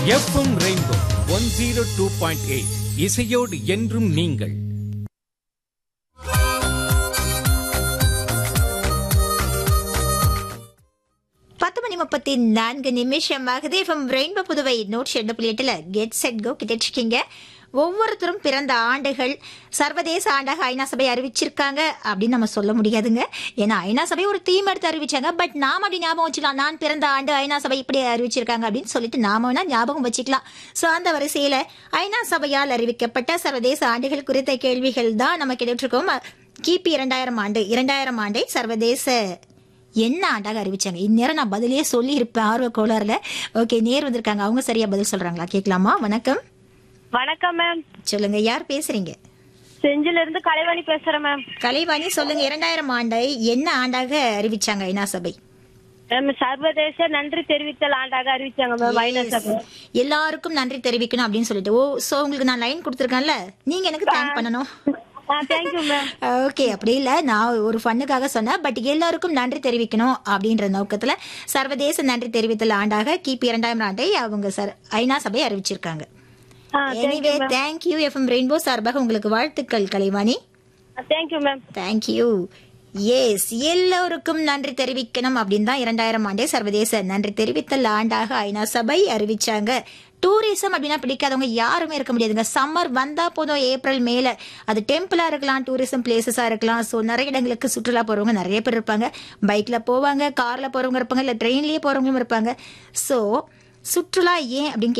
FM Rainbow one zero two point eight இசையோடு என்றும் நீங்கள் பத்து மணி முப்பத்தி நான்கு நிமிஷம் ஆகுது எஃப்எம் ரெயின்போ புதுவை நூற்றி ரெண்டு புள்ளி எட்டுல கெட் செட் கோ கிட்டிருக்கீங்க ஒவ்வொருத்தரும் பிறந்த ஆண்டுகள் சர்வதேச ஆண்டாக ஐநா சபை அறிவிச்சிருக்காங்க அப்படின்னு நம்ம சொல்ல முடியாதுங்க ஏன்னா ஐநா சபை ஒரு தீம் எடுத்து அறிவிச்சாங்க பட் நாம அப்படி ஞாபகம் வச்சுக்கலாம் நான் பிறந்த ஆண்டு ஐநா சபை இப்படி அறிவிச்சிருக்காங்க அப்படின்னு சொல்லிட்டு நாம வேணா ஞாபகம் வச்சுக்கலாம் சோ அந்த வரிசையில ஐநா சபையால் அறிவிக்கப்பட்ட சர்வதேச ஆண்டுகள் குறித்த கேள்விகள் தான் நம்ம கேட்டுட்டு இருக்கோம் கிபி இரண்டாயிரம் ஆண்டு இரண்டாயிரம் ஆண்டை சர்வதேச என்ன ஆண்டாக அறிவிச்சாங்க இந்நேரம் நான் பதிலே சொல்லி இருப்பேன் ஆர்வ கோளாறுல ஓகே நேர் வந்திருக்காங்க அவங்க சரியா பதில் சொல்றாங்களா கேட்கலாமா வணக்கம் வணக்கம் மேம் சொல்லுங்க யார் பேசுறீங்க செஞ்சில இருந்து கலைவாணி பேசுறேன் மேம் கலைவாணி சொல்லுங்க இரண்டாயிரம் ஆண்டை என்ன ஆண்டாக அறிவிச்சாங்க ஐநா சபை மேம் சர்வதேச நன்றி தெரிவித்தல் ஆண்டாக அறிவிச்சாங்க மேம் ஐநா சபை எல்லாருக்கும் நன்றி தெரிவிக்கணும் அப்படின்னு சொல்லிட்டு ஓ சோ உங்களுக்கு நான் லைன் கொடுத்துருக்கேன்ல நீங்க எனக்கு தேங்க் பண்ணணும் ஆ தேங்க்யூ மேம் ஓகே அப்படி இல்ல நான் ஒரு ஃபன்னுக்காக சொன்னேன் பட் எல்லாருக்கும் நன்றி தெரிவிக்கணும் அப்படின்ற நோக்கத்துல சர்வதேச நன்றி தெரிவித்தல் ஆண்டாக கிபி இரண்டாயிரம் ஆண்டை அவங்க சர் ஐநா சபை அறிவிச்சிருக்காங்க ah anyway thank you FM Rainbow சார்பாக உங்களுக்கு வாழ்த்துக்கள் Kalaivani thank you ma'am thank you yes எல்லோருக்கும் நன்றி தெரிவிக்கணும் அப்படின்னு தான் இரண்டாயிரம் ஆண்டே சர்வதேச நன்றி தெரிவித்தல் ஆண்டாக ஐநா சபை அறிவிச்சாங்க டூரிசம் அப்படின்னா பிடிக்காதவங்க யாருமே இருக்க முடியாதுங்க சம்மர் வந்தா போதும் ஏப்ரல் மேல அது டெம்பிளா இருக்கலாம் டூரிசம் பிளேசஸா இருக்கலாம் ஸோ நிறைய இடங்களுக்கு சுற்றுலா போறவங்க நிறைய பேர் இருப்பாங்க பைக்ல போவாங்க கார்ல போறவங்க இருப்பாங்க இல்ல ட்ரெயின்லயே போறவங்களும் இருப்பாங்க ஸோ சுற்றுலா ஏன் அப்படின்னு